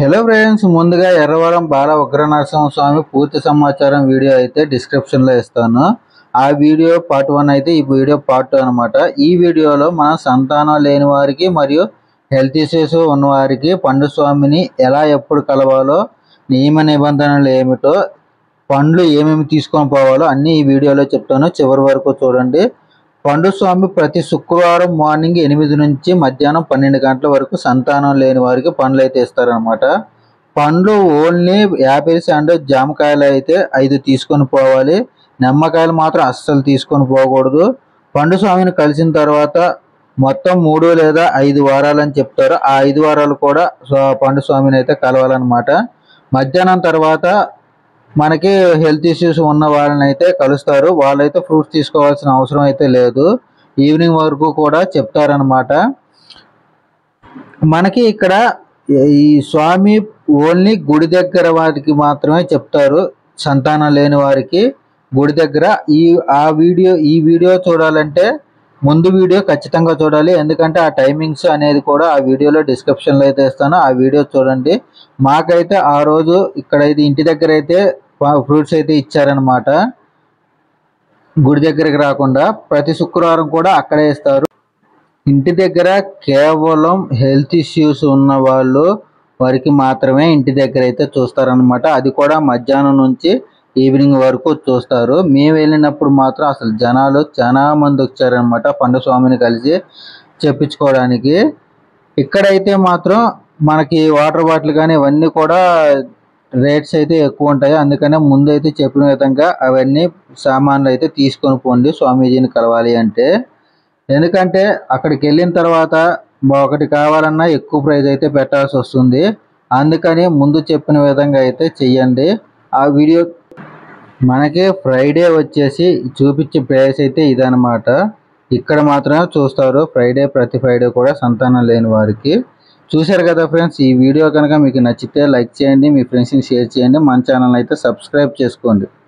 hello friends ముందుగా ఎర్రవరం బాల ఉగ్రనరసింహ స్వామి పూర్తి సమాచారం వీడియో అయితే డిస్క్రిప్షన్లో ఇస్తాను ఆ వీడియో పార్ట్ వన్ అయితే ఈ వీడియో పార్ట్ టూ అనమాట ఈ వీడియోలో మనం సంతానం లేని వారికి మరియు హెల్త్ ఇష్యూస్ ఉన్నవారికి పండు స్వామిని ఎలా ఎప్పుడు కలవాలో నియమ నిబంధనలు ఏమిటో పండ్లు ఏమేమి తీసుకొని పోవాలో అన్నీ ఈ వీడియోలో చెప్తాను చివరి వరకు చూడండి పండు స్వామి ప్రతి శుక్రవారం మార్నింగ్ ఎనిమిది నుంచి మధ్యాహ్నం పన్నెండు గంటల వరకు సంతానం లేని వారికి పండ్లు అయితే ఇస్తారనమాట పండ్లు ఓన్లీ యాపిల్స్ అండ్ జామకాయలు అయితే ఐదు తీసుకొని పోవాలి నిమ్మకాయలు మాత్రం అస్సలు తీసుకొని పోకూడదు పండు స్వామిని కలిసిన తర్వాత మొత్తం మూడు లేదా ఐదు వారాలు అని చెప్తారు ఆ ఐదు వారాలు కూడా స్వా- పండు స్వామిని అయితే కలవాలన్నమాట మధ్యాహ్నం తర్వాత మనకి హెల్త్ ఇష్యూస్ ఉన్న వాళ్ళని అయితే కలుస్తారు వాళ్ళైతే ఫ్రూట్స్ తీసుకోవాల్సిన అవసరం అయితే లేదు ఈవినింగ్ వరకు కూడా చెప్తారనమాట మనకి ఇక్కడ ఈ స్వామి ఓన్లీ గుడి దగ్గర వారికి మాత్రమే చెప్తారు సంతానం లేని వారికి గుడి దగ్గర ఈ ఆ వీడియో ఈ వీడియో చూడాలంటే ముందు వీడియో ఖచ్చితంగా చూడాలి ఎందుకంటే ఆ టైమింగ్స్ అనేది కూడా ఆ వీడియోలో డిస్క్రిప్షన్లో అయితే ఇస్తాను ఆ వీడియో చూడండి మాకైతే ఆ రోజు ఇక్కడ అయితే ఇంటి దగ్గర అయితే ఫ్రూట్స్ అయితే ఇచ్చారనమాట గుడి దగ్గరికి రాకుండా ప్రతి శుక్రవారం కూడా అక్కడే ఇస్తారు ఇంటి దగ్గర కేవలం హెల్త్ ఇష్యూస్ ఉన్న వాళ్ళు వారికి మాత్రమే ఇంటి దగ్గర అయితే చూస్తారనమాట అది కూడా మధ్యాహ్నం నుంచి ఈవినింగ్ వరకు చూస్తారు మేము వెళ్ళినప్పుడు మాత్రం అసలు జనాలు చాలా మంది వచ్చారనమాట పండు స్వామిని కలిసి చెప్పించుకోవడానికి ఇక్కడైతే మాత్రం మనకి వాటర్ బాటిల్ కానీ ఇవన్నీ కూడా రేట్స్ అయితే ఎక్కువ ఉంటాయి అందుకనే ముందు అయితే చెప్పిన విధంగా అవన్నీ సామాన్లు అయితే తీసుకొని పోండి స్వామీజీని కలవాలి అంటే ఎందుకంటే అక్కడికి వెళ్ళిన తర్వాత ఒకటి కావాలన్నా ఎక్కువ ప్రైస్ అయితే పెట్టాల్సి వస్తుంది అందుకని ముందు చెప్పిన విధంగా అయితే చెయ్యండి ఆ వీడియో మనకి ఫ్రైడే వచ్చేసి చూపించే ప్రైస్ అయితే ఇదనమాట ఇక్కడ మాత్రమే చూస్తారు ఫ్రైడే ప్రతి ఫ్రైడే కూడా సంతానం లేని వారికి చూశారు కదా ఫ్రెండ్స్ ఈ వీడియో కనుక మీకు నచ్చితే లైక్ చేయండి మీ ఫ్రెండ్స్ని షేర్ చేయండి మన ఛానల్ అయితే సబ్స్క్రైబ్ చేసుకోండి